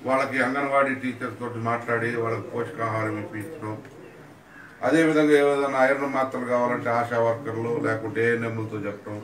వాళ్ళకి అంగన్వాడీ టీచర్స్ తోటి మాట్లాడి వాళ్ళకి పోషకాహారం ఇప్పించడం అదేవిధంగా ఏదైనా ఐరన్ మాత్రలు కావాలంటే ఆశా వర్కర్లు లేకుంటే ఏఎన్ఎంలతో చెప్పడం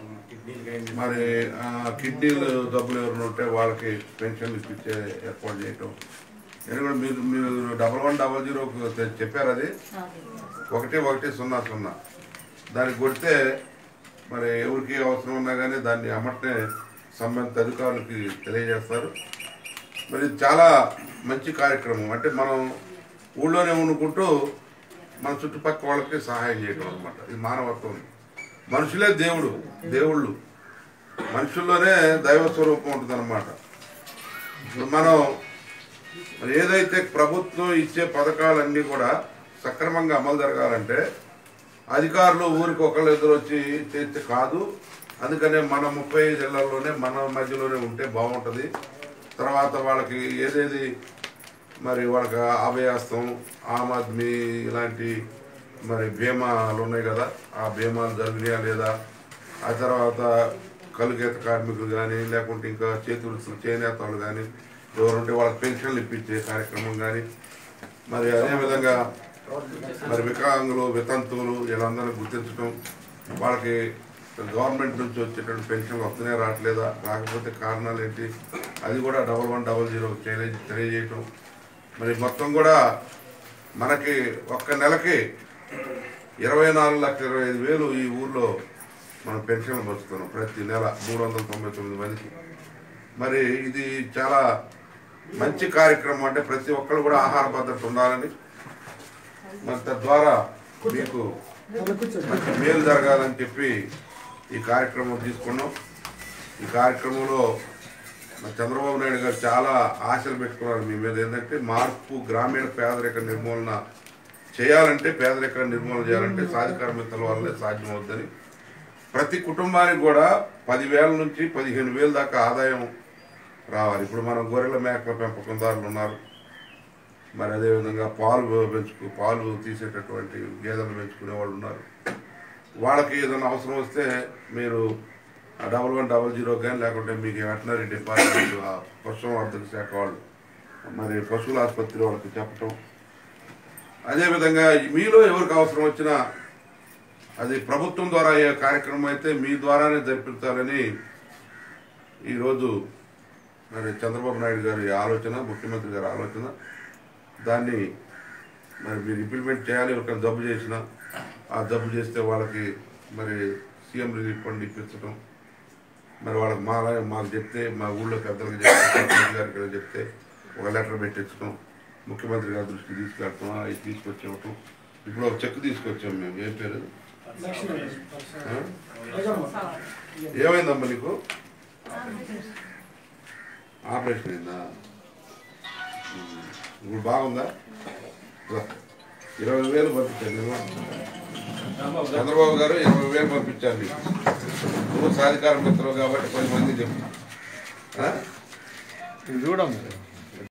మరి ఆ, కిడ్నీలు జబ్బులు ఎవరైనా ఉంటే వాళ్ళకి పెన్షన్లు ఇప్పించే ఏర్పాటు చేయటం ఎందుకంటే మీరు మీరు డబల్ వన్ డబల్ జీరో చెప్పారు అది ఒకటి ఒకటి సున్నా సున్నా దానికి కొడితే మరి ఎవరికి అవసరం ఉన్నా కానీ దాన్ని అమ్మటనే సంబంధిత అధికారులకి తెలియజేస్తారు మరి ఇది చాలా మంచి కార్యక్రమం అంటే మనం ఊళ్ళోనే ఉండుకుంటూ మన చుట్టుపక్కల వాళ్ళకి సహాయం చేయడం అనమాట ఇది మానవత్వం మనుషులే దేవుడు దేవుళ్ళు మనుషుల్లోనే దైవ స్వరూపం ఉంటుంది అనమాట ఇప్పుడు మనం మరి ఏదైతే ప్రభుత్వం ఇచ్చే పథకాలన్నీ కూడా సక్రమంగా అమలు జరగాలంటే అధికారులు ఊరికి ఒకళ్ళు ఇద్దరు వచ్చి చేస్తే కాదు అందుకనే మన ముప్పై జిల్లాల్లోనే మన మధ్యలోనే ఉంటే బాగుంటుంది తర్వాత వాళ్ళకి ఏదేది మరి వాళ్ళకి అభయాస్తం ఆమ్ ఆద్మీ ఇలాంటి మరి బీమాలు ఉన్నాయి కదా ఆ బీమాలు జరిగినాయా లేదా ఆ తర్వాత కలుగేత కార్మికులు కానీ లేకుంటే ఇంకా చేతులు చేనేత వాళ్ళు కానీ ఎవరుంటే వాళ్ళకి పెన్షన్లు ఇప్పించే కార్యక్రమం కానీ మరి అదేవిధంగా మరి వికలాంగులు వితంతువులు వీళ్ళందరినీ గుర్తించడం వాళ్ళకి గవర్నమెంట్ నుంచి వచ్చేటువంటి పెన్షన్లు వస్తున్నాయి రావట్లేదా రాకపోతే కారణాలు ఏంటి అది కూడా డబల్ వన్ డబల్ జీరో తెలియజేయటం మరి మొత్తం కూడా మనకి ఒక్క నెలకి ఇరవై నాలుగు లక్షల ఇరవై ఐదు వేలు ఈ ఊర్లో మనం పెన్షన్లు పంచుతున్నాం ప్రతి నెల మూడు వందల తొంభై తొమ్మిది మందికి మరి ఇది చాలా మంచి కార్యక్రమం అంటే ప్రతి ఒక్కరు కూడా ఆహార భద్రత ఉండాలని మరి తద్వారా మీకు మంచి మేలు జరగాలని చెప్పి ఈ కార్యక్రమం తీసుకున్నాం ఈ కార్యక్రమంలో మరి చంద్రబాబు నాయుడు గారు చాలా ఆశలు పెట్టుకున్నారు మీ మీద ఏంటంటే మార్పు గ్రామీణ పేదరిక నిర్మూలన చేయాలంటే పేదరిక నిర్మూలన చేయాలంటే సాధికారమితల వల్లే సాధ్యమవుద్దని ప్రతి కుటుంబానికి కూడా పదివేల నుంచి పదిహేను వేల దాకా ఆదాయం రావాలి ఇప్పుడు మనం గొర్రెల మేకల పెంపకందారులు ఉన్నారు మరి అదేవిధంగా పాలు పెంచుకు పాలు తీసేటటువంటి గేదెలు పెంచుకునే వాళ్ళు ఉన్నారు వాళ్ళకి ఏదైనా అవసరం వస్తే మీరు డబల్ వన్ డబల్ జీరో కానీ లేకుంటే మీకు వెటనరీ డిపార్ట్మెంట్ ఆ పశుసంవర్ధక శాఖ వాళ్ళు మరి పశువుల ఆసుపత్రి వాళ్ళకి చెప్పటం అదేవిధంగా మీలో ఎవరికి అవసరం వచ్చినా అది ప్రభుత్వం ద్వారా అయ్యే కార్యక్రమం అయితే మీ ద్వారానే జరిపించాలని ఈరోజు మరి చంద్రబాబు నాయుడు గారి ఆలోచన ముఖ్యమంత్రి గారి ఆలోచన దాన్ని మరి మీరు ఇంప్లిమెంట్ చేయాలి ఒక జబ్బు చేసిన ఆ జబ్బు చేస్తే వాళ్ళకి మరి సీఎం రిలీఫ్ ఫండ్ ఇప్పించడం మరి వాళ్ళకి మా మాకు చెప్తే మా ఊళ్ళో పెద్దలకు చెప్తే సర్పంచ్ గారికి ఇలా చెప్తే ఒక లెటర్ పెట్టించడం ముఖ్యమంత్రి గారి దృష్టికి తీసుకెళ్ళటం అవి తీసుకొచ్చి ఇవ్వటం ఇప్పుడు ఒక చెక్ తీసుకొచ్చాం మేము ఏం పేరు ఆ? ఏమైందమ్మా నీకు ఆపరేషన్ అయిందా ఉమ్. ఇప్పుడు బాగుందా రా. ఇరవై వేలు పంపించాను నేను చంద్రబాబు గారు ఇరవై వేలు పంపించాను నీకు నువ్వు సాధికార మిత్రులు కాబట్టి పది మంది చెప్పు ఆ? ఇది చూడము